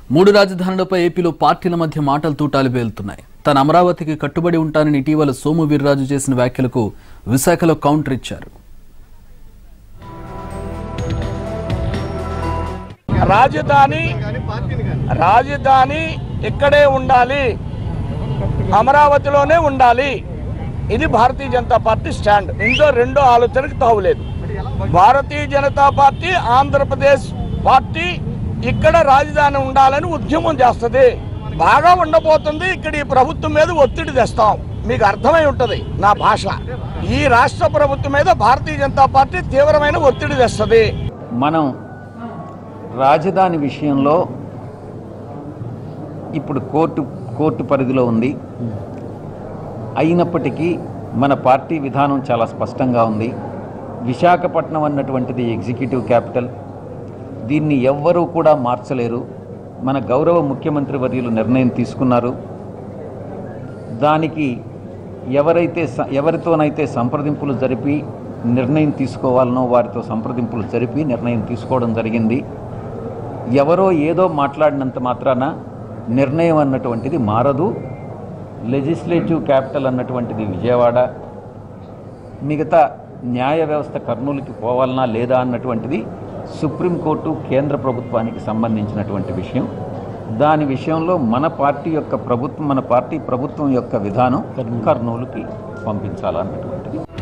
మూడు రాజధానులపై ఏపీలో పార్టీల మధ్య మాటలు తూటాలు పేలుతున్నాయి తాను అమరావతికి కట్టుబడి ఉంటానని ఇటీవల సోము వీర్రాజు చేసిన వ్యాఖ్యలకు విశాఖలో కౌంటర్ ఇచ్చారు రాజధాని రాజధాని ఇక్కడే ఉండాలి అమరావతిలోనే ఉండాలి ఇది భారతీయ జనతా పార్టీ స్టాండ్ ఇందులో రెండో ఆలోచనకు తావులేదు భారతీయ జనతా పార్టీ ఆంధ్రప్రదేశ్ పార్టీ ఇక్కడ రాజధాని ఉండాలని ఉద్యమం చేస్తుంది బాగా ఉండబోతుంది ఇక్కడ ఈ ప్రభుత్వం మీద ఒత్తిడి తెస్తాం మీకు అర్థమై ఉంటది నా భాష ఈ రాష్ట్ర ప్రభుత్వం మీద భారతీయ జనతా పార్టీ తీవ్రమైన ఒత్తిడి తెస్తుంది మనం రాజధాని విషయంలో ఇప్పుడు కోర్టు కోర్టు పరిధిలో ఉంది అయినప్పటికీ మన పార్టీ విధానం చాలా స్పష్టంగా ఉంది విశాఖపట్నం అన్నటువంటిది ఎగ్జిక్యూటివ్ క్యాపిటల్ దీన్ని ఎవ్వరూ కూడా మార్చలేరు మన గౌరవ ముఖ్యమంత్రి వర్యులు నిర్ణయం తీసుకున్నారు దానికి ఎవరైతే స- ఎవరితోనైతే సంప్రదింపులు జరిపి నిర్ణయం తీసుకోవాలనో వారితో సంప్రదింపులు జరిపి నిర్ణయం తీసుకోవడం జరిగింది ఎవరో ఏదో మాట్లాడినంత మాత్రాన నిర్ణయం అన్నటువంటిది మారదు లెజిస్లేటివ్ క్యాపిటల్ అన్నటువంటిది విజయవాడ మిగతా న్యాయ వ్యవస్థ కర్నూలుకి పోవాలనా లేదా అన్నటువంటిది సుప్రీంకోర్టు కేంద్ర ప్రభుత్వానికి సంబంధించినటువంటి విషయం దాని విషయంలో మన పార్టీ యొక్క ప్రభుత్వం మన పార్టీ ప్రభుత్వం యొక్క విధానం కర్నూలుకి పంపించాలన్నటువంటిది